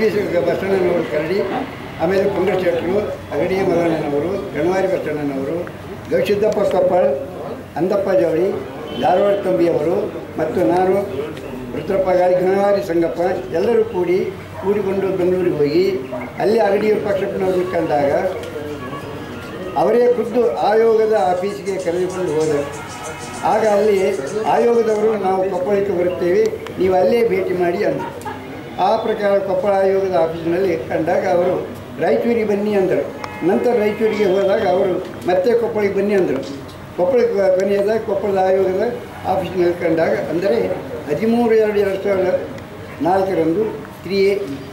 V C ಬಸಣ್ಣನವರು ಕರಡಿ ಆಮೇಲೆ ಪುಂಗರ್ ಶೆಟ್ಟರು ಅಗಡಿಯ ಮಲ್ಲಣ್ಣನವರು ಗಣವಾರಿ ಬಸಣ್ಣನವರು ಗವಿಸಿದ್ದಪ್ಪ ಕಪ್ಪಳ್ ಅಂದಪ್ಪ ಜವಳಿ ಧಾರವಾಡ ತಂಬಿಯವರು ಮತ್ತು ನಾನು ರುದ್ರಪ್ಪ ಗಾಳಿ ಗಣವಾರಿ ಸಂಗಪ್ಪ ಎಲ್ಲರೂ ಕೂಡಿ ಕೂಡಿಕೊಂಡು ಬೆಂಗಳೂರಿಗೆ ಹೋಗಿ ಅಲ್ಲಿ ಅಗಡಿ ಪಕ್ಷಪ್ಪನವ್ರನ್ನ ಕಂಡಾಗ ಅವರೇ ಖುದ್ದು ಆಯೋಗದ ಆಫೀಸಿಗೆ ಕರೆದುಕೊಂಡು ಹೋದರು ಆಗ ಅಲ್ಲಿ ಆಯೋಗದವರು ನಾವು ಕೊಪ್ಪಳಕ್ಕೆ ಬರುತ್ತೇವೆ ನೀವು ಅಲ್ಲೇ ಭೇಟಿ ಮಾಡಿ ಅಂದರು ಆ ಪ್ರಕಾರ ಕೊಪ್ಪಳ ಆಯೋಗದ ಆಫೀಸಿನಲ್ಲಿ ಕಂಡಾಗ ಅವರು ರಾಯಚೂರಿಗೆ ಬನ್ನಿ ಅಂದರು ನಂತರ ರಾಯಚೂರಿಗೆ ಹೋದಾಗ ಅವರು ಮತ್ತೆ ಕೊಪ್ಪಳಿಗೆ ಬನ್ನಿ ಅಂದರು ಕೊಪ್ಪಳಕ್ಕೆ ಬನ್ನಿಯಾದಾಗ ಕೊಪ್ಪಳದ ಆಯೋಗದ ಆಫೀಸಿನಲ್ಲಿ ಕಂಡಾಗ ಅಂದರೆ ಹದಿಮೂರು ಎರಡು ಎರಡು ಸಾವಿರದ ನಾಲ್ಕರಂದು ಕ್ರಿಯೆ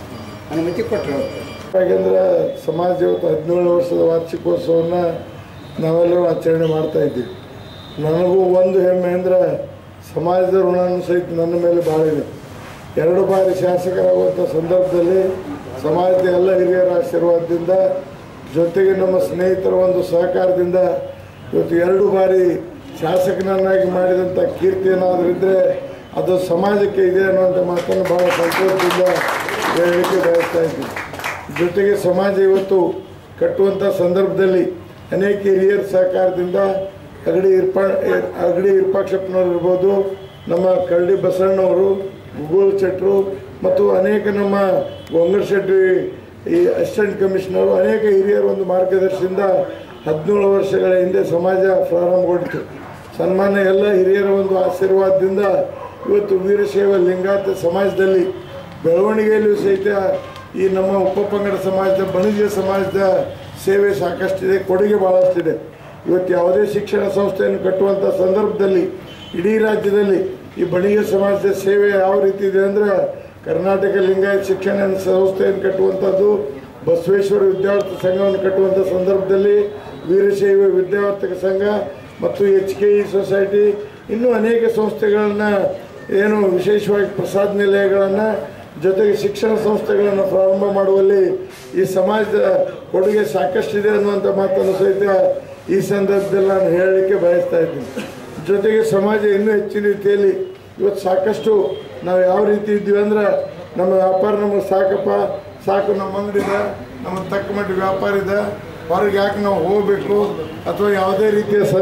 ಅನುಮತಿ ಕೊಟ್ಟರು ಅವರು ಯಾಕೆಂದ್ರೆ ಸಮಾಜ ಇವತ್ತು ಹದಿನೇಳು ವರ್ಷದ ವಾರ್ಷಿಕೋತ್ಸವವನ್ನು ನಾವೆಲ್ಲರೂ ಆಚರಣೆ ಮಾಡ್ತಾ ಇದ್ದೀವಿ ನನಗೂ ಒಂದು ಹೆಮ್ಮೆ ಅಂದರೆ ಸಮಾಜದ ಋಣನೂ ಸಹಿತ ನನ್ನ ಮೇಲೆ ಭಾಳ ಇದೆ ಎರಡು ಬಾರಿ ಶಾಸಕರಾಗುವಂಥ ಸಂದರ್ಭದಲ್ಲಿ ಸಮಾಜದ ಎಲ್ಲ ಹಿರಿಯರ ಆಶೀರ್ವಾದದಿಂದ ಜೊತೆಗೆ ನಮ್ಮ ಸ್ನೇಹಿತರ ಒಂದು ಸಹಕಾರದಿಂದ ಇವತ್ತು ಎರಡು ಬಾರಿ ಶಾಸಕನನ್ನಾಗಿ ಮಾಡಿದಂಥ ಕೀರ್ತಿ ಏನಾದರೂ ಇದ್ದರೆ ಅದು ಸಮಾಜಕ್ಕೆ ಇದೆ ಅನ್ನುವಂಥ ಮಾತನ್ನು ಭಾಳ ಸಂತೋಷದಿಂದ ಹೇಳಲಿಕ್ಕೆ ಬಯಸ್ತಾ ಇದ್ದೀನಿ ಜೊತೆಗೆ ಸಮಾಜ ಇವತ್ತು ಕಟ್ಟುವಂಥ ಸಂದರ್ಭದಲ್ಲಿ ಅನೇಕ ಹಿರಿಯರ ಸಹಕಾರದಿಂದ ಅಗಡಿ ಇರ್ಪ ಅಗಡಿ ಇರ್ಪಾಕ್ಷಪ್ಪನವ್ರು ಇರ್ಬೋದು ನಮ್ಮ ಕರಡಿ ಬಸಣ್ಣವರು ಗುಗೋಲ್ ಶೆಟ್ರು ಮತ್ತು ಅನೇಕ ನಮ್ಮ ಗೊಂಗರ್ ಶೆಟ್ಟಿ ಈ ಅಸಿಸ್ಟೆಂಟ್ ಕಮಿಷನರು ಅನೇಕ ಹಿರಿಯರ ಒಂದು ಮಾರ್ಗದರ್ಶನದಿಂದ ಹದಿನೇಳು ವರ್ಷಗಳ ಹಿಂದೆ ಸಮಾಜ ಪ್ರಾರಂಭಗೊಂಡಿತು ಸನ್ಮಾನ್ಯ ಎಲ್ಲ ಹಿರಿಯರ ಒಂದು ಆಶೀರ್ವಾದದಿಂದ ಇವತ್ತು ವೀರಶೈವ ಲಿಂಗಾಯತ ಸಮಾಜದಲ್ಲಿ ಬೆಳವಣಿಗೆಯಲ್ಲೂ ಸಹಿತ ಈ ನಮ್ಮ ಉಪಪಂಗಡ ಸಮಾಜದ ಬಣಿಜ್ಯ ಸಮಾಜದ ಸೇವೆ ಸಾಕಷ್ಟಿದೆ ಕೊಡುಗೆ ಭಾಳಷ್ಟಿದೆ ಇವತ್ತು ಯಾವುದೇ ಶಿಕ್ಷಣ ಸಂಸ್ಥೆಯನ್ನು ಕಟ್ಟುವಂಥ ಸಂದರ್ಭದಲ್ಲಿ ಇಡೀ ರಾಜ್ಯದಲ್ಲಿ ಈ ಬಣಿಗೆ ಸಮಾಜದ ಸೇವೆ ಯಾವ ರೀತಿ ಇದೆ ಅಂದರೆ ಕರ್ನಾಟಕ ಲಿಂಗಾಯತ ಶಿಕ್ಷಣ ಸಂಸ್ಥೆಯನ್ನು ಕಟ್ಟುವಂಥದ್ದು ಬಸವೇಶ್ವರ ವಿದ್ಯಾರ್ಥಿ ಸಂಘವನ್ನು ಕಟ್ಟುವಂಥ ಸಂದರ್ಭದಲ್ಲಿ ವೀರಶೈವ ವಿದ್ಯಾವರ್ತಕ ಸಂಘ ಮತ್ತು ಎಚ್ ಕೆ ಇ ಸೊಸೈಟಿ ಇನ್ನೂ ಅನೇಕ ಸಂಸ್ಥೆಗಳನ್ನು ಏನು ವಿಶೇಷವಾಗಿ ಪ್ರಸಾದ ನಿಲಯಗಳನ್ನು ಜೊತೆಗೆ ಶಿಕ್ಷಣ ಸಂಸ್ಥೆಗಳನ್ನು ಪ್ರಾರಂಭ ಮಾಡುವಲ್ಲಿ ಈ ಸಮಾಜದ ಕೊಡುಗೆ ಸಾಕಷ್ಟಿದೆ ಅನ್ನುವಂಥ ಮಾತನ್ನು ಸಹಿತ ಈ ಸಂದರ್ಭದಲ್ಲಿ ನಾನು ಹೇಳಲಿಕ್ಕೆ ಬಯಸ್ತಾ ಇದ್ದೀನಿ ಜೊತೆಗೆ ಸಮಾಜ ಇನ್ನೂ ಹೆಚ್ಚಿನ ರೀತಿಯಲ್ಲಿ ಇವತ್ತು ಸಾಕಷ್ಟು ನಾವು ಯಾವ ರೀತಿ ಇದ್ದೀವಿ ಅಂದ್ರೆ ನಮ್ಮ ವ್ಯಾಪಾರ ನಮಗೆ ಸಾಕಪ್ಪ ಸಾಕು ನಮ್ಮ ಅಂಗಡಿದ ನಮ್ಮ ತಕ್ಕ ಮಟ್ಟಿಗೆ ವ್ಯಾಪಾರ ಇದೆ ಹೊರಗೆ ಯಾಕೆ ನಾವು ಹೋಗಬೇಕು ಅಥವಾ ಯಾವುದೇ ರೀತಿಯ ಸ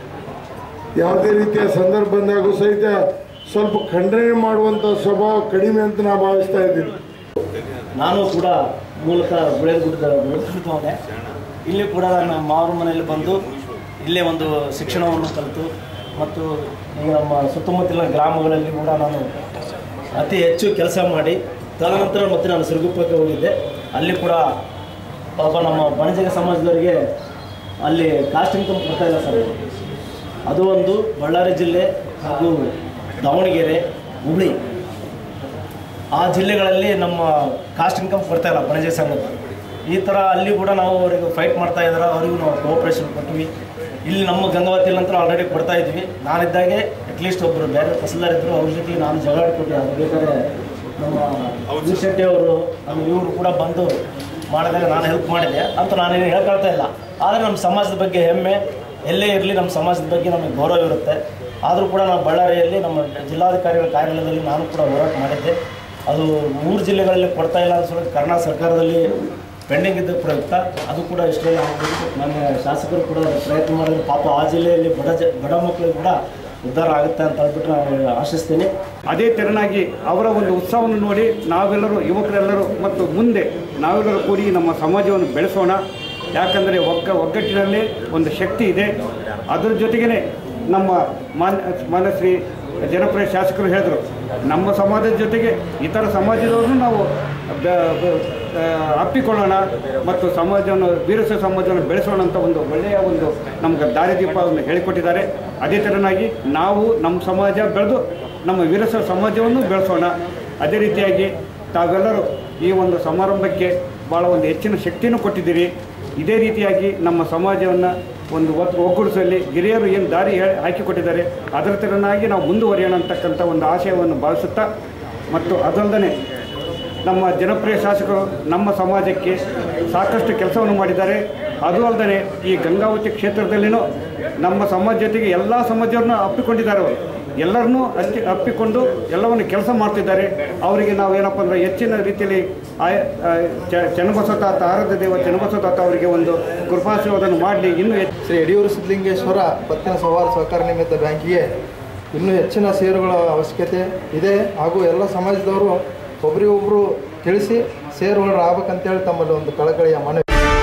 ಯಾವುದೇ ರೀತಿಯ ಸಂದರ್ಭ ಬಂದಾಗೂ ಸಹಿತ ಸ್ವಲ್ಪ ಖಂಡನೆ ಮಾಡುವಂಥ ಸ್ವಭಾವ ಕಡಿಮೆ ಅಂತ ನಾನು ಭಾವಿಸ್ತಾ ಇದ್ದೀನಿ ನಾನು ಕೂಡ ಮೂಲಕ ಬೆಳೆದುಬಿಟ್ಟಿದ್ದ ಬೆಳೆದುಬಿಟ್ಟವನೇ ಇಲ್ಲಿ ಕೂಡ ನನ್ನ ಮಾವರ ಮನೆಯಲ್ಲಿ ಬಂದು ಇಲ್ಲೇ ಒಂದು ಶಿಕ್ಷಣವನ್ನು ಕಲಿತು ಮತ್ತು ಈ ನಮ್ಮ ಸುತ್ತಮುತ್ತಲಿನ ಗ್ರಾಮಗಳಲ್ಲಿ ಕೂಡ ನಾನು ಅತಿ ಹೆಚ್ಚು ಕೆಲಸ ಮಾಡಿ ತದನಂತರ ಮತ್ತೆ ನಾನು ಸಿರುಗುಪ್ಪಕ್ಕೆ ಹೋಗಿದ್ದೆ ಅಲ್ಲಿ ಕೂಡ ಪಾಪ ನಮ್ಮ ಬಣಜಿಗ ಸಮಾಜದವರಿಗೆ ಅಲ್ಲಿ ಕಾಸ್ಟ್ ಇನ್ಕಮ್ ಕೊಡ್ತಾ ಇಲ್ಲ ಸರ್ ಅದು ಒಂದು ಬಳ್ಳಾರಿ ಜಿಲ್ಲೆ ಹಾಗೂ ದಾವಣಗೆರೆ ಹುಬ್ಳಿ ಆ ಜಿಲ್ಲೆಗಳಲ್ಲಿ ನಮ್ಮ ಕಾಸ್ಟ್ ಇನ್ಕಮ್ ಕೊಡ್ತಾ ಇಲ್ಲ ಬಣಜೆ ಸಂಘದ ಈ ಥರ ಅಲ್ಲಿ ಕೂಡ ನಾವು ಅವರಿಗೆ ಫೈಟ್ ಮಾಡ್ತಾ ಇದ್ದಾರೆ ಅವರಿಗೂ ನಾವು ಕೋಆಪ್ರೇಷನ್ ಕೊಟ್ವಿ ಇಲ್ಲಿ ನಮ್ಮ ಗಂಗಾವತಿಯಲ್ಲಿ ನಂತರ ಆಲ್ರೆಡಿ ಕೊಡ್ತಾ ಇದ್ವಿ ನಾನಿದ್ದಾಗೆ ಅಟ್ಲೀಸ್ಟ್ ಒಬ್ಬರು ಬೇರೆ ತಹಸೀಲ್ದಾರ್ ಇದ್ದರು ಅವ್ರ ಜೊತೆ ನಾನು ಜಗಳ ಕೊಟ್ಟೆ ಅದು ಬೇಕಾದ್ರೆ ನಮ್ಮ ವಿ ಶೆಟ್ಟಿ ಅವರು ಆಮೇಲೆ ಇವರು ಕೂಡ ಬಂದು ಮಾಡಿದಾಗ ನಾನು ಹೆಲ್ಪ್ ಮಾಡಿದೆ ಅಂತ ನಾನೇನು ಹೇಳ್ಕೊಳ್ತಾ ಇಲ್ಲ ಆದರೆ ನಮ್ಮ ಸಮಾಜದ ಬಗ್ಗೆ ಹೆಮ್ಮೆ ಎಲ್ಲೇ ಇರಲಿ ನಮ್ಮ ಸಮಾಜದ ಬಗ್ಗೆ ನಮಗೆ ಗೌರವ ಇರುತ್ತೆ ಆದರೂ ಕೂಡ ನಾವು ಬಳ್ಳಾರಿಯಲ್ಲಿ ನಮ್ಮ ಜಿಲ್ಲಾಧಿಕಾರಿಗಳ ಕಾರ್ಯಾಲಯದಲ್ಲಿ ನಾನು ಕೂಡ ಹೋರಾಟ ಮಾಡಿದ್ದೆ ಅದು ಮೂರು ಜಿಲ್ಲೆಗಳಲ್ಲಿ ಕೊಡ್ತಾ ಇಲ್ಲ ಅಂತ சொல்லி ಕರ್ನಾಟಕ ಸರ್ಕಾರದಲ್ಲಿ ಪೆಂಡಿಂಗ್ ಇದ್ದ ಪ್ರಯುಕ್ತ ಅದು ಕೂಡ ಇಷ್ಟರಲ್ಲಿ ಆಗಬೇಕು ನನ್ನ ಶಾಸಕರು ಕೂಡ ಪ್ರಯತ್ನ ಮಾಡಿದ್ರು ಪಾಪ ಆ ಜಿಲ್ಲೆಯಲ್ಲಿ ಬಡ ಜ ಬಡ ಮಕ್ಕಳಿಗೆ ಕೂಡ ಉದ್ಧಾರ ಆಗುತ್ತೆ ಅಂತ ಹೇಳ್ಬಿಟ್ಟು ನಾನು ಆಶಿಸ್ತೀನಿ ಅದೇ ತೆರನಾಗಿ ಅವರ ಒಂದು ಉತ್ಸಾಹವನ್ನು ನೋಡಿ ನಾವೆಲ್ಲರೂ ಯುವಕರೆಲ್ಲರೂ ಮತ್ತು ಮುಂದೆ ನಾವೆಲ್ಲರೂ ಕೂಡಿ ನಮ್ಮ ಸಮಾಜವನ್ನು ಬೆಳೆಸೋಣ ಯಾಕಂದರೆ ಒಗ್ಗ ಒಗ್ಗಟ್ಟಿನಲ್ಲಿ ಒಂದು ಶಕ್ತಿ ಇದೆ ಅದರ ಜೊತೆಗೇ ನಮ್ಮ ಮಾನ್ಯ ಮಾನ್ಯ ಶ್ರೀ ಜನಪ್ರಿಯ ಶಾಸಕರು ಹೇಳಿದರು ನಮ್ಮ ಸಮಾಜದ ಜೊತೆಗೆ ಇತರ ಸಮಾಜದವ್ರನ್ನೂ ನಾವು ಬ- ಬ- ಆ, ಅಪ್ಪಿಕೊಳ್ಳೋಣ ಮತ್ತು ಸಮಾಜವನ್ನು ವೀರಸ ಸಮಾಜವನ್ನು ಬೆಳೆಸೋಣ ಅಂತ ಒಂದು ಒಳ್ಳೆಯ ಒಂದು ನಮ್ಗೆ ದಾರಿದೀಪವನ್ನು ಹೇಳಿಕೊಟ್ಟಿದ್ದಾರೆ ಅದೇ ಥರನಾಗಿ ನಾವು ನಮ್ಮ ಸಮಾಜ ಬೆಳೆದು ನಮ್ಮ ವೀರಸ ಸಮಾಜವನ್ನು ಬೆಳೆಸೋಣ ಅದೇ ರೀತಿಯಾಗಿ ತಾವೆಲ್ಲರೂ ಈ ಒಂದು ಸಮಾರಂಭಕ್ಕೆ ಭಾಳ ಒಂದು ಹೆಚ್ಚಿನ ಶಕ್ತಿಯನ್ನು ಕೊಟ್ಟಿದ್ದೀರಿ ಇದೇ ರೀತಿಯಾಗಿ ನಮ್ಮ ಸಮಾಜವನ್ನು ಒಂದು ಒತ್ತು ಒಗ್ಗೂಡಿಸುವಲ್ಲಿ ಹಿರಿಯರು ಏನು ದಾರಿ ಹೇಳಿ ಹಾಕಿಕೊಟ್ಟಿದ್ದಾರೆ ಅದರ ಥರನಾಗಿ ನಾವು ಮುಂದುವರಿಯೋಣ ಅಂತಕ್ಕಂಥ ಒಂದು ಆಶಯವನ್ನು ಭಾವಿಸುತ್ತಾ ಮತ್ತು ಅದಲ್ಲದೆ ನಮ್ಮ ಜನಪ್ರಿಯ ಶಾಸಕರು ನಮ್ಮ ಸಮಾಜಕ್ಕೆ ಸಾಕಷ್ಟು ಕೆಲಸವನ್ನು ಮಾಡಿದ್ದಾರೆ ಅದು ಅಲ್ಲದೆ ಈ ಗಂಗಾವತಿ ಕ್ಷೇತ್ರದಲ್ಲಿನೂ ನಮ್ಮ ಸಮಾಜ ಜೊತೆಗೆ ಎಲ್ಲ ಸಮಾಜವನ್ನು ಅಪ್ಪಿಕೊಂಡಿದ್ದಾರೆ ಅವರು ಎಲ್ಲರನ್ನೂ ಹಚ್ಚಿ ಅಪ್ಪಿಕೊಂಡು ಎಲ್ಲವನ್ನು ಕೆಲಸ ಮಾಡ್ತಿದ್ದಾರೆ ಅವರಿಗೆ ನಾವು ಏನಪ್ಪ ಅಂದರೆ ಹೆಚ್ಚಿನ ರೀತಿಯಲ್ಲಿ ಆಯ ಆ, ಚ- ಚನ್ನಬಸವ ತಾತ ಆರಾಧ್ಯ ದೇವ ಚನ್ನಬಸವ ತಾತ ಅವರಿಗೆ ಒಂದು ಕೃಪಾಶೀರ್ವಾದವನ್ನು ಮಾಡಲಿ ಇನ್ನೂ ಹೆಚ್ಚು ಶ್ರೀ ಯಡಿಯೂರು ಸಿದ್ಧಲಿಂಗೇಶ್ವರ ಪತ್ತಿನ ಸವಾರ ಸಹಕಾರ ನಿಮಿತ್ತ ಬ್ಯಾಂಕಿಗೆ ಇನ್ನೂ ಹೆಚ್ಚಿನ ಷೇರುಗಳ ಅವಶ್ಯಕತೆ ಇದೆ ಹಾಗೂ ಎಲ್ಲ ಸಮಾಜದವರು ಒಬ್ರಿಗೊಬ್ರು ತಿಳಿಸಿ ಷೇರುಗಳು ಆಗ್ಬೇಕಂತೇಳಿ ತಮ್ಮಲ್ಲಿ ಒಂದು ಕಳಕಳಿಯ ಮನವಿ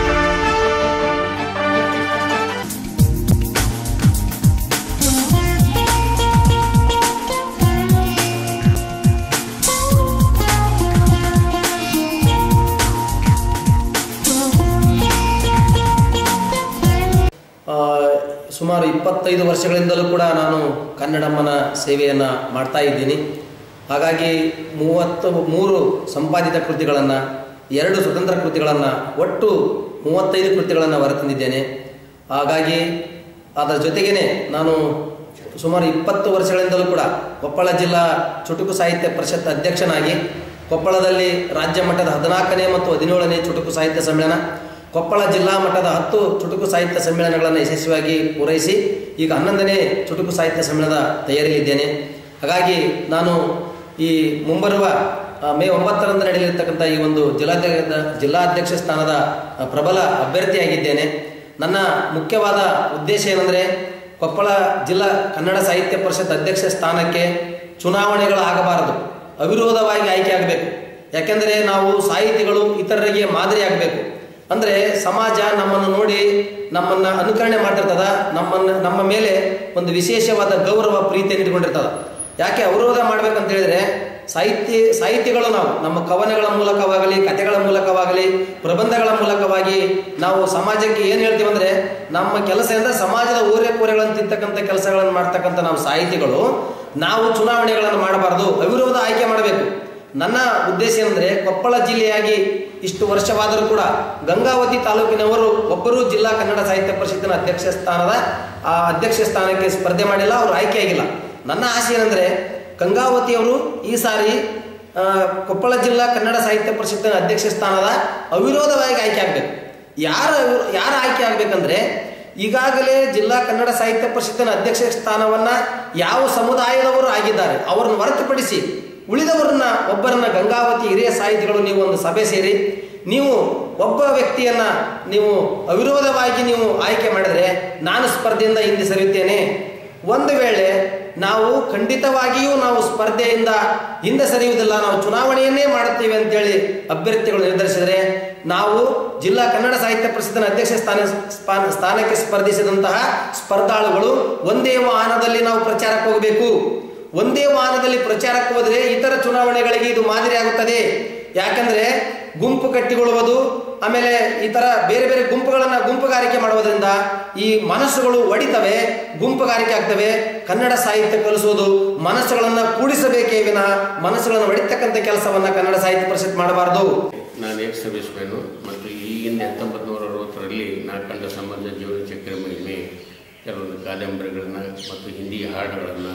ಆ, ಸುಮಾರು ಇಪ್ಪತ್ತೈದು ವರ್ಷಗಳಿಂದಲೂ ಕೂಡ ನಾನು ಕನ್ನಡಮ್ಮನ ಸೇವೆಯನ್ನು ಮಾಡ್ತಾ ಇದ್ದೀನಿ ಹಾಗಾಗಿ ಮೂವತ್ತು ಮೂರು ಸಂಪಾದಿತ ಕೃತಿಗಳನ್ನು ಎರಡು ಸ್ವತಂತ್ರ ಕೃತಿಗಳನ್ನು ಒಟ್ಟು ಮೂವತ್ತೈದು ಕೃತಿಗಳನ್ನು ಹೊರತಂದಿದ್ದೇನೆ ಹಾಗಾಗಿ ಅದರ ಜೊತೆಗೇನೆ ನಾನು ಸುಮಾರು ಇಪ್ಪತ್ತು ವರ್ಷಗಳಿಂದಲೂ ಕೂಡ ಕೊಪ್ಪಳ ಜಿಲ್ಲಾ ಚುಟುಕು ಸಾಹಿತ್ಯ ಪರಿಷತ್ ಅಧ್ಯಕ್ಷನಾಗಿ ಕೊಪ್ಪಳದಲ್ಲಿ ರಾಜ್ಯ ಮಟ್ಟದ ಹದಿನಾಲ್ಕನೇ ಮತ್ತು ಹದಿನೇಳನೇ ಚುಟುಕು ಸಾಹಿತ್ಯ ಸಮ್ಮೇಳನ ಕೊಪ್ಪಳ ಜಿಲ್ಲಾ ಮಟ್ಟದ ಹತ್ತು ಚುಟುಕು ಸಾಹಿತ್ಯ ಸಮ್ಮೇಳನಗಳನ್ನು ಯಶಸ್ವಿಯಾಗಿ ಪೂರೈಸಿ ಈಗ ಹನ್ನೊಂದನೇ ಚುಟುಕು ಸಾಹಿತ್ಯ ಸಮ್ಮೇಳನದ ತಯಾರಿಯಲ್ಲಿದ್ದೇನೆ ಹಾಗಾಗಿ ನಾನು ಈ ಮುಂಬರುವ ಆ, ಮೇ ಒಂಬತ್ತರಂದು ನಡೆಯಲಿರ್ತಕ್ಕಂಥ ಈ ಒಂದು ಜಿಲ್ಲಾಧ್ಯಕ್ಷ ಜಿಲ್ಲಾಧ್ಯಕ್ಷ ಸ್ಥಾನದ ಆ, ಪ್ರಬಲ ಅಭ್ಯರ್ಥಿಯಾಗಿದ್ದೇನೆ ನನ್ನ ಮುಖ್ಯವಾದ ಉದ್ದೇಶ ಏನಂದರೆ ಕೊಪ್ಪಳ ಜಿಲ್ಲಾ ಕನ್ನಡ ಸಾಹಿತ್ಯ ಪರಿಷತ್ ಅಧ್ಯಕ್ಷ ಸ್ಥಾನಕ್ಕೆ ಚುನಾವಣೆಗಳು ಆಗಬಾರದು ಅವಿರೋಧವಾಗಿ ಆಯ್ಕೆ ಆಗಬೇಕು ಯಾಕೆಂದರೆ ನಾವು ಸಾಹಿತಿಗಳು ಇತರರಿಗೆ ಮಾದರಿ ಆಗಬೇಕು ಅಂದರೆ ಸಮಾಜ ನಮ್ಮನ್ನು ನೋಡಿ ನಮ್ಮನ್ನ ಅನುಕರಣೆ ಮಾಡ್ತಿರ್ತದ ನಮ್ಮನ್ನ ನಮ್ಮ ಮೇಲೆ ಒಂದು ವಿಶೇಷವಾದ ಗೌರವ ಪ್ರೀತಿಯನ್ನು ಇಟ್ಕೊಂಡಿರ್ತದ ಯಾಕೆ ಅವರೋಧ ಮಾಡ್ಬೇಕಂತ ಹೇಳಿದ್ರೆ ಸಾಹಿತ್ಯ ಸಾಹಿತಿಗಳು ನಾವು ನಮ್ಮ ಕವನಗಳ ಮೂಲಕವಾಗಲಿ ಕಥೆಗಳ ಮೂಲಕವಾಗಲಿ ಪ್ರಬಂಧಗಳ ಮೂಲಕವಾಗಿ ನಾವು ಸಮಾಜಕ್ಕೆ ಏನು ಹೇಳ್ತೀವಿ ಅಂದ್ರೆ ನಮ್ಮ ಕೆಲಸ ಅಂದ್ರೆ ಸಮಾಜದ ಓರೆ ಕೋರೆಗಳನ್ನು ತಿಂತಕ್ಕಂಥ ಕೆಲಸಗಳನ್ನು ಮಾಡ್ತಕ್ಕಂಥ ನಾವು ಸಾಹಿತಿಗಳು ನಾವು ಚುನಾವಣೆಗಳನ್ನು ಮಾಡಬಾರ್ದು ಅವಿರೋಧ ಆಯ್ಕೆ ಮಾಡಬೇಕು ನನ್ನ ಉದ್ದೇಶ ಏನಂದ್ರೆ ಕೊಪ್ಪಳ ಜಿಲ್ಲೆಯಾಗಿ ಇಷ್ಟು ವರ್ಷವಾದರೂ ಕೂಡ ಗಂಗಾವತಿ ತಾಲೂಕಿನವರು ಒಬ್ಬರೂ ಜಿಲ್ಲಾ ಕನ್ನಡ ಸಾಹಿತ್ಯ ಪರಿಷತ್ತಿನ ಅಧ್ಯಕ್ಷ ಸ್ಥಾನದ ಆ ಅಧ್ಯಕ್ಷ ಸ್ಥಾನಕ್ಕೆ ಸ್ಪರ್ಧೆ ಮಾಡಿಲ್ಲ ಅವರು ಆಯ್ಕೆಯಾಗಿಲ್ಲ ನನ್ನ ಆಸೆ ಏನಂದ್ರೆ ಗಂಗಾವತಿಯವರು ಈ ಸಾರಿ ಆ, ಕೊಪ್ಪಳ ಜಿಲ್ಲಾ ಕನ್ನಡ ಸಾಹಿತ್ಯ ಪರಿಷತ್ತಿನ ಅಧ್ಯಕ್ಷ ಸ್ಥಾನದ ಅವಿರೋಧವಾಗಿ ಆಯ್ಕೆ ಆಗಬೇಕು ಯಾರು ಯಾರು ಆಯ್ಕೆ ಆಗ್ಬೇಕಂದ್ರೆ ಈಗಾಗಲೇ ಜಿಲ್ಲಾ ಕನ್ನಡ ಸಾಹಿತ್ಯ ಪರಿಷತ್ತಿನ ಅಧ್ಯಕ್ಷ ಸ್ಥಾನವನ್ನ ಯಾವ ಸಮುದಾಯದವರು ಆಗಿದ್ದಾರೆ ಅವರನ್ನು ಹೊರತುಪಡಿಸಿ ಉಳಿದವರನ್ನ ಒಬ್ಬರನ್ನ ಗಂಗಾವತಿ ಹಿರಿಯ ಸಾಹಿತಿಗಳು ನೀವು ಒಂದು ಸಭೆ ಸೇರಿ ನೀವು ಒಬ್ಬ ವ್ಯಕ್ತಿಯನ್ನ ನೀವು ಅವಿರೋಧವಾಗಿ ನೀವು ಆಯ್ಕೆ ಮಾಡಿದ್ರೆ ನಾನು ಸ್ಪರ್ಧೆಯಿಂದ ಹಿಂದೆ ಸರಿಯುತ್ತೇನೆ ಒಂದು ವೇಳೆ ನಾವು ಖಂಡಿತವಾಗಿಯೂ ನಾವು ಸ್ಪರ್ಧೆಯಿಂದ ಹಿಂದೆ ಸರಿಯುವುದಿಲ್ಲ ನಾವು ಚುನಾವಣೆಯನ್ನೇ ಮಾಡುತ್ತೇವೆ ಅಂತೇಳಿ ಅಭ್ಯರ್ಥಿಗಳು ನಿರ್ಧರಿಸಿದರೆ ನಾವು ಜಿಲ್ಲಾ ಕನ್ನಡ ಸಾಹಿತ್ಯ ಪರಿಷತ್ತಿನ ಅಧ್ಯಕ್ಷ ಸ್ಥಾನ ಸ್ಥಾನ- ಸ್ಥಾನಕ್ಕೆ ಸ್ಪರ್ಧಿಸಿದಂತಹ ಸ್ಪರ್ಧಾಳುಗಳು ಒಂದೇ ವಾಹನದಲ್ಲಿ ನಾವು ಪ್ರಚಾರಕ್ಕೆ ಹೋಗಬೇಕು ಒಂದೇ ವಾಹನದಲ್ಲಿ ಪ್ರಚಾರಕ್ಕೆ ಹೋದರೆ ಇತರ ಚುನಾವಣೆಗಳಿಗೆ ಇದು ಮಾದರಿ ಆಗುತ್ತದೆ ಯಾಕಂದ್ರೆ ಗುಂಪು ಕಟ್ಟಿಕೊಳ್ಳುವುದು ಆಮೇಲೆ ಈ ತರ ಬೇರೆ ಬೇರೆ ಗುಂಪುಗಳನ್ನ ಗುಂಪುಗಾರಿಕೆ ಮಾಡುವುದರಿಂದ ಈ ಮನಸ್ಸುಗಳು ಒಡಿತವೆ ಗುಂಪುಗಾರಿಕೆ ಆಗ್ತವೆ ಕನ್ನಡ ಸಾಹಿತ್ಯ ಕಲಿಸುವುದು ಮನಸ್ಸುಗಳನ್ನ ಕೂಡಿಸಬೇಕೇ ವಿನಃ ಮನಸ್ಸುಗಳನ್ನು ಒಡಿತಕ್ಕಂಥ ಕೆಲಸವನ್ನ ಕನ್ನಡ ಸಾಹಿತ್ಯ ಪರಿಷತ್ ಮಾಡಬಾರದು ನಾನು ಎಕ್ಸ್ ಸರ್ವಿಸ್ ಮ್ಯಾನು ಮತ್ತು ಈಗಿನ ಹತ್ತೊಂಬತ್ತು ನೂರ ಅರವತ್ತರಲ್ಲಿ ನಾ ಕಂಡ ಸಂಬಂಧ ಜೀವನ ಚಕ್ರ ಮಹಿಮೆ ಕೆಲವೊಂದು ಕಾದಂಬರಿಗಳನ್ನು ಮತ್ತು ಹಿಂದಿ ಹಾಡುಗಳನ್ನು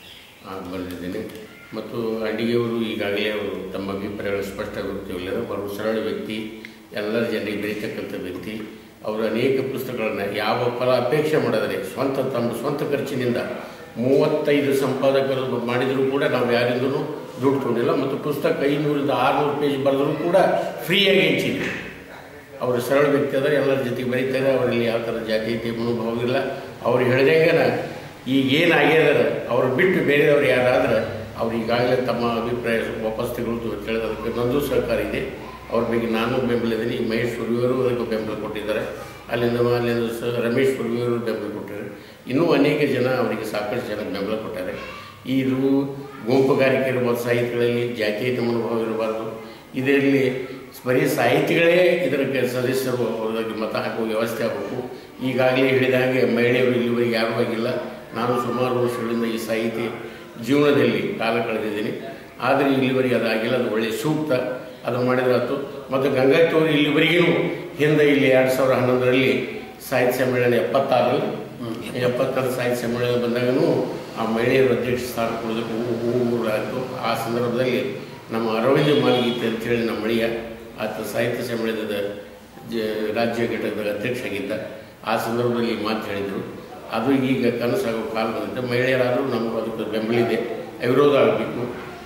ಬರೆದಿದ್ದೇನೆ ಮತ್ತು ಅಡಿಗೆಯವರು ಈಗಾಗಲೇ ಅವರು ತಮ್ಮ ಅಭಿಪ್ರಾಯಗಳು ಸ್ಪಷ್ಟ ಗೊತ್ತಿಲ್ಲ ಅವರು ಸರಳ ವ್ಯಕ್ತಿ ಎಲ್ಲರ ಜನರಿಗೆ ಬೆರೀತಕ್ಕಂಥ ವ್ಯಕ್ತಿ ಅವರು ಅನೇಕ ಪುಸ್ತಕಗಳನ್ನು ಯಾವ ಫಲ ಅಪೇಕ್ಷೆ ಮಾಡಿದರೆ ಸ್ವಂತ ತಮ್ಮ ಸ್ವಂತ ಖರ್ಚಿನಿಂದ ಮೂವತ್ತೈದು ಸಂಪಾದಕರು ಮಾಡಿದರೂ ಕೂಡ ನಾವು ಯಾರಿಂದಲೂ ದುಡ್ಡು ತೊಗೊಂಡಿಲ್ಲ ಮತ್ತು ಪುಸ್ತಕ ಐನೂರಿಂದ ಆರುನೂರು ಪೇಜ್ ಬರೆದರೂ ಕೂಡ ಫ್ರೀಯಾಗಿ ಹಂಚಿದ್ವಿ ಅವರು ಸರಳ ವ್ಯಕ್ತಿ ಅದ ಎಲ್ಲರ ಜೊತೆಗೆ ಬರೀತಾರೆ ಅವರಲ್ಲಿ ಯಾವ ಥರ ಜಾತೀಯತೆ ಮನೋಭಾವ ಇಲ್ಲ ಅವ್ರು ಹೇಳ್ದಂಗೆನ ಈಗ ಏನಾಗ್ಯದ ಅವ್ರು ಬಿಟ್ಟು ಬೇರೆಯವ್ರು ಯಾರಾದ್ರೆ ಅವ್ರು ಈಗಾಗಲೇ ತಮ್ಮ ಅಭಿಪ್ರಾಯ ವಾಪಸ್ ತೆಗೆದು ಅಂತ ಹೇಳಿದ ಅದಕ್ಕೆ ನಂದು ಸಹಕಾರ ಇದೆ ಅವ್ರ ಬಗ್ಗೆ ನಾನು ಬೆಂಬಲ ಇದ್ದೀನಿ ಈ ಮಹೇಶ್ ಸುರ್ವಿಯವರು ಅದಕ್ಕೆ ಬೆಂಬಲ ಕೊಟ್ಟಿದ್ದಾರೆ ಅಲ್ಲಿಂದ ಅಲ್ಲಿಂದ ಸ ರಮೇಶ್ ಸುರ್ವಿಯವರು ಬೆಂಬಲ ಕೊಟ್ಟಿದ್ದಾರೆ ಇನ್ನೂ ಅನೇಕ ಜನ ಅವರಿಗೆ ಸಾಕಷ್ಟು ಜನ ಬೆಂಬಲ ಕೊಟ್ಟಾರೆ ಇದು ಗುಂಪುಗಾರಿಕೆ ಇರಬಾರ್ದು ಸಾಹಿತ್ಯಗಳಲ್ಲಿ ಜಾತೀಯತೆ ಮನೋಭಾವ ಇರಬಾರ್ದು ಇದರಲ್ಲಿ ಬರೀ ಸಾಹಿತಿಗಳೇ ಇದಕ್ಕೆ ಸದಸ್ಯರು ಅವರಿಗೆ ಮತ ಹಾಕುವ ವ್ಯವಸ್ಥೆ ಆಗಬೇಕು ಈಗಾಗಲೇ ಹೇಳಿದ ಹಾಗೆ ಮಹಿಳೆಯರು ಇಲ್ಲಿವರೆಗೆ ಯಾರೂ ಆಗಿಲ್ಲ ನಾನು ಸುಮಾರು ವರ್ಷಗಳಿಂದ ಈ ಸಾಹಿತಿ ಜೀವನದಲ್ಲಿ ಕಾಲ ಕಳೆದಿದ್ದೀನಿ ಆದರೆ ಇಲ್ಲಿವರೆಗೆ ಅದಾಗಿಲ್ಲ ಅದು ಒಳ್ಳೆಯ ಸೂಕ್ತ ಅದು ಮಾಡಿದ್ರೆ ಆಯ್ತು ಮತ್ತು ಗಂಗಾತವರು ಇಲ್ಲಿವರೆಗೂ ಹಿಂದೆ ಇಲ್ಲಿ ಎರಡು ಸಾವಿರದ ಹನ್ನೊಂದರಲ್ಲಿ ಸಾಹಿತ್ಯ ಸಮ್ಮೇಳನ ಎಪ್ಪತ್ತಾರಲ್ಲಿ ಎಪ್ಪತ್ತಾರು ಸಾಹಿತ್ಯ ಸಮ್ಮೇಳನ ಬಂದಾಗನೂ ಆ ಮಹಿಳೆಯರು ಅಧ್ಯಕ್ಷ ಸ್ಥಾನ ಕೊಡೋದಕ್ಕೆ ಊರಾಯಿತು ಆ ಸಂದರ್ಭದಲ್ಲಿ ನಮ್ಮ ಅರವಿಂದ ಮಾಲ್ಗೀತೆ ಅಂತೇಳಿ ನಮ್ಮ ಮಳಿಯ ಆತ ಸಾಹಿತ್ಯ ಸಮ್ಮೇಳನದ ಜ ರಾಜ್ಯ ಘಟಕದ ಅಧ್ಯಕ್ಷ ಆಗಿದ್ದ ಆ ಸಂದರ್ಭದಲ್ಲಿ ಈ ಮಾತು ಹೇಳಿದರು ಅದು ಈಗ ಕನಸಾಗೋ ಕಾಲ ಬಂದಿದೆ ಮಹಿಳೆಯರಾದರೂ ನಮಗೂ ಅದಕ್ಕೆ ಬೆಂಬಲಿದೆ ಅವಿರೋಧ ಆಗಬೇಕು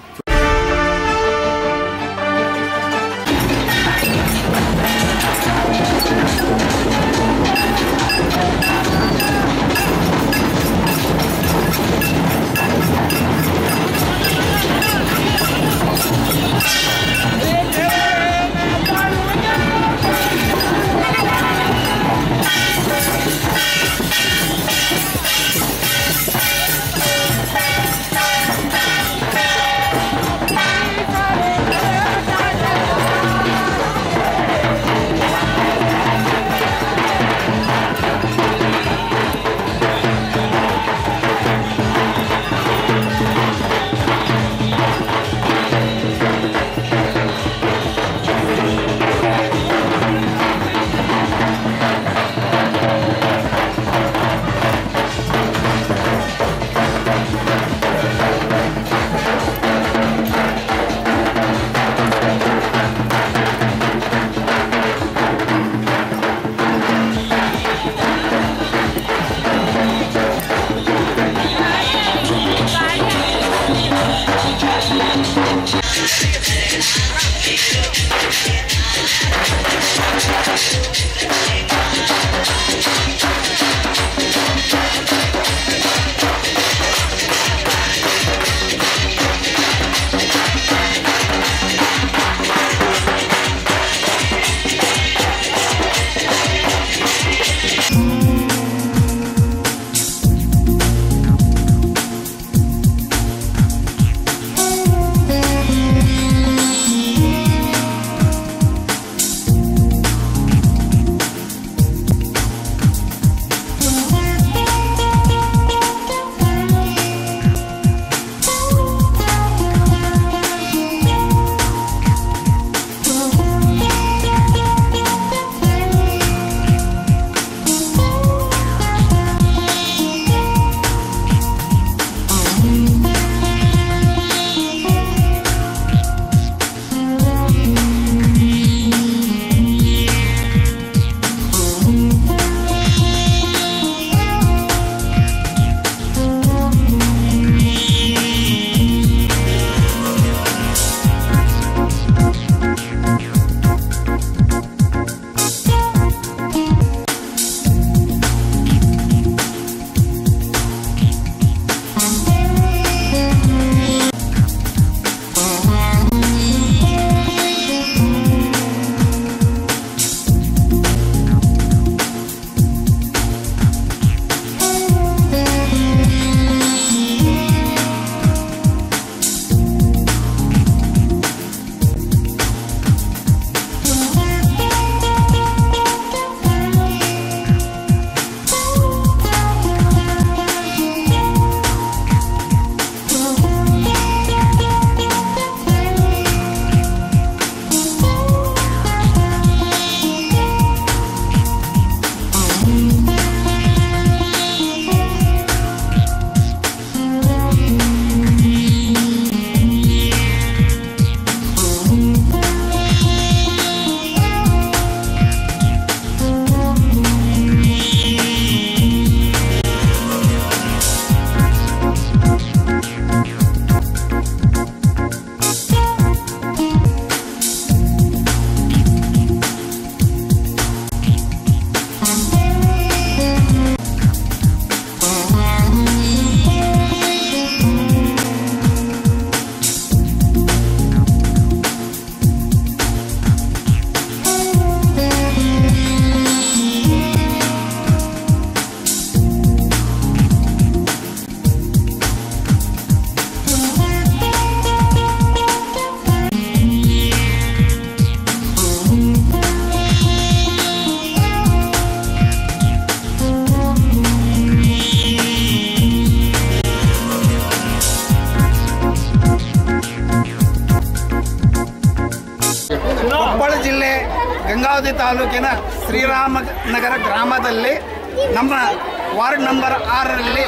ಗಂಗಾವತಿ ತಾಲೂಕಿನ ಶ್ರೀರಾಮ ನಗರ ಗ್ರಾಮದಲ್ಲಿ ನಮ್ಮ ವಾರ್ಡ್ ನಂಬರ್ ಆರರಲ್ಲಿ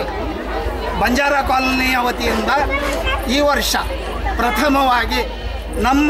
ಬಂಜಾರ ಕಾಲೋನಿಯ ವತಿಯಿಂದ ಈ ವರ್ಷ ಪ್ರಥಮವಾಗಿ ನಮ್ಮ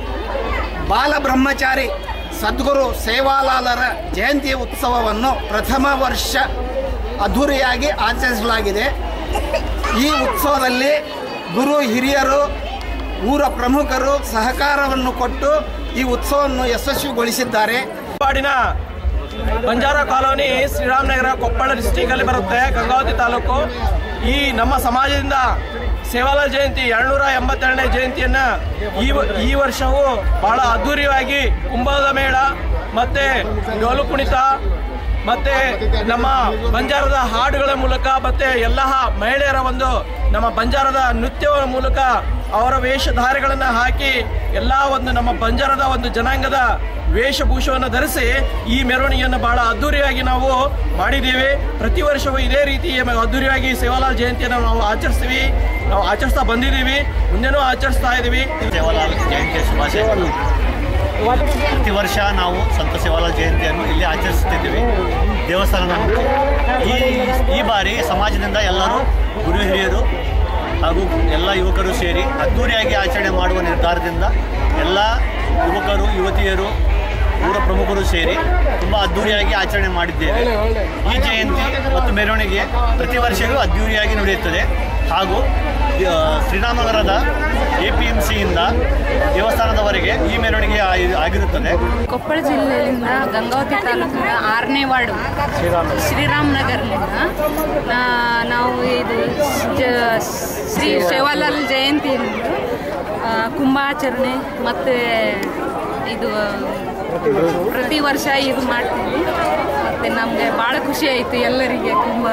ಬಾಲಬ್ರಹ್ಮಚಾರಿ ಸದ್ಗುರು ಸೇವಾಲಾಲರ ಜಯಂತಿ ಉತ್ಸವವನ್ನು ಪ್ರಥಮ ವರ್ಷ ಅದ್ಧೂರಿಯಾಗಿ ಆಚರಿಸಲಾಗಿದೆ ಈ ಉತ್ಸವದಲ್ಲಿ ಗುರು ಹಿರಿಯರು ಊರ ಪ್ರಮುಖರು ಸಹಕಾರವನ್ನು ಕೊಟ್ಟು ಈ ಉತ್ಸವವನ್ನು ಯಶಸ್ವಿಗೊಳಿಸಿದ್ದಾರೆ ಪಾಡಿನ ಬಂಜಾರ ಕಾಲೋನಿ ಶ್ರೀರಾಮನಗರ ಕೊಪ್ಪಳ ಡಿಸ್ಟಿಕಲ್ಲಿ ಬರುತ್ತೆ ಗಂಗಾವತಿ ತಾಲೂಕು ಈ ನಮ್ಮ ಸಮಾಜದಿಂದ ಸೇವಾಲಾಲ್ ಜಯಂತಿ ಎರಡ್ನೂರ ಎಂಬತ್ತೆರಡನೇ ಜಯಂತಿಯನ್ನು ಈ ವ- ಈ ವರ್ಷವೂ ಬಹಳ ಅದ್ಧೂರಿಯಾಗಿ ಕುಂಭದ ಮೇಳ ಮತ್ತು ಡೋಲು ಕುಣಿತ ಮತ್ತೆ ನಮ್ಮ ಬಂಜಾರದ ಹಾಡುಗಳ ಮೂಲಕ ಮತ್ತೆ ಎಲ್ಲ ಮಹಿಳೆಯರ ಒಂದು ನಮ್ಮ ಬಂಜಾರದ ನೃತ್ಯದ ಮೂಲಕ ಅವರ ವೇಷಧಾರೆಗಳನ್ನು ಹಾಕಿ ಎಲ್ಲ ಒಂದು ನಮ್ಮ ಬಂಜಾರದ ಒಂದು ಜನಾಂಗದ ವೇಷಭೂಷವನ್ನು ಧರಿಸಿ ಈ ಮೆರವಣಿಗೆಯನ್ನು ಬಹಳ ಅದ್ದೂರಿಯಾಗಿ ನಾವು ಮಾಡಿದ್ದೇವೆ ಪ್ರತಿ ವರ್ಷವೂ ಇದೇ ರೀತಿ ಅದ್ದೂರಿಯಾಗಿ ಸೇವಾಲಾಲ್ ಜಯಂತಿಯನ್ನು ನಾವು ಆಚರಿಸ್ತೀವಿ ನಾವು ಆಚರಿಸ್ತಾ ಬಂದಿದ್ದೀವಿ ಮುಂದೆನೂ ಆಚರಿಸ್ತಾ ಇದ್ದೀವಿ ಸೇವಾಲಾಲ್ ಜಯಂತಿಯ ಶುಭಾಶಯಗಳು ಪ್ರತಿ ವರ್ಷ ನಾವು ಸಂತ ಸೇವಾಲಾಲ್ ಜಯಂತಿಯನ್ನು ಇಲ್ಲಿ ಆಚರಿಸುತ್ತಿದ್ದೀವಿ ದೇವಸ್ಥಾನದ ಮುಂದೆ ಈ ಈ ಬಾರಿ ಸಮಾಜದಿಂದ ಎಲ್ಲರೂ ಗುರು ಹಿರಿಯರು ಹಾಗೂ ಎಲ್ಲ ಯುವಕರು ಸೇರಿ ಅದ್ದೂರಿಯಾಗಿ ಆಚರಣೆ ಮಾಡುವ ನಿರ್ಧಾರದಿಂದ ಎಲ್ಲ ಯುವಕರು ಯುವತಿಯರು ಊರ ಪ್ರಮುಖರು ಸೇರಿ ತುಂಬ ಅದ್ದೂರಿಯಾಗಿ ಆಚರಣೆ ಮಾಡಿದ್ದೇವೆ ಈ ಜಯಂತಿ ಮತ್ತು ಮೆರವಣಿಗೆ ಪ್ರತಿ ವರ್ಷವೂ ಅದ್ದೂರಿಯಾಗಿ ನಡೆಯುತ್ತದೆ ಹಾಗೂ ಆ, ಶ್ರೀರಾಮನಗರದ ಎ ಪಿ ಎಂ ಸಿಯಿಂದ ದೇವಸ್ಥಾನದವರೆಗೆ ಈ ಮೆರವಣಿಗೆ ಆಗಿ- ಆಗಿರುತ್ತದೆ ಕೊಪ್ಪಳ ಜಿಲ್ಲೆಯಿಂದ ಗಂಗಾವತಿ ತಾಲೂಕಿನ ಆರನೇ ವಾರ್ಡು ಶ್ರೀರಾಮನಗರದಿಂದ ನಾ- ನಾವು ಇದು ಜ- ಶ್ರೀ ಸೇವಾಲಾಲ್ ಜಯಂತಿ ಆ, ಕುಂಭಾಚರಣೆ ಮತ್ತು ಇದು ಪ್ರತಿ ವರ್ಷ ಇದು ಮಾಡ್ತೀವಿ ಮತ್ತು ನಮಗೆ ಭಾಳ ಖುಷಿ ಆಯಿತು ಎಲ್ಲರಿಗೆ ಕುಂಭ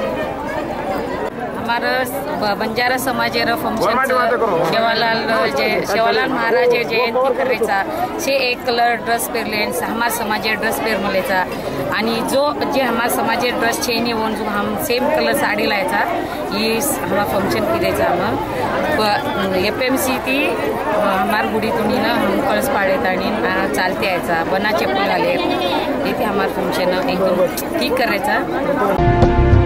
हमारा ब- बंजारा समाजेर फंक्शन सेवालाल जय सेवालाल महाराज जयंती करायचा शे एक कलर ड्रेस पेरले हमार समाजे ड्रेस पेर मलेचा आणि जो जे हमार समाजे ड्रेस चेनी होऊन जो हम सेम कलर साडी लायचा ही हमार फंक्शन करायचा मग एफ एम सी ती हमार गुढी तुणीनं हम कळस पाडत आणि चालते यायचा बना चप्पल घाले इथे हमार फंक्शन एकदम ठीक करायचा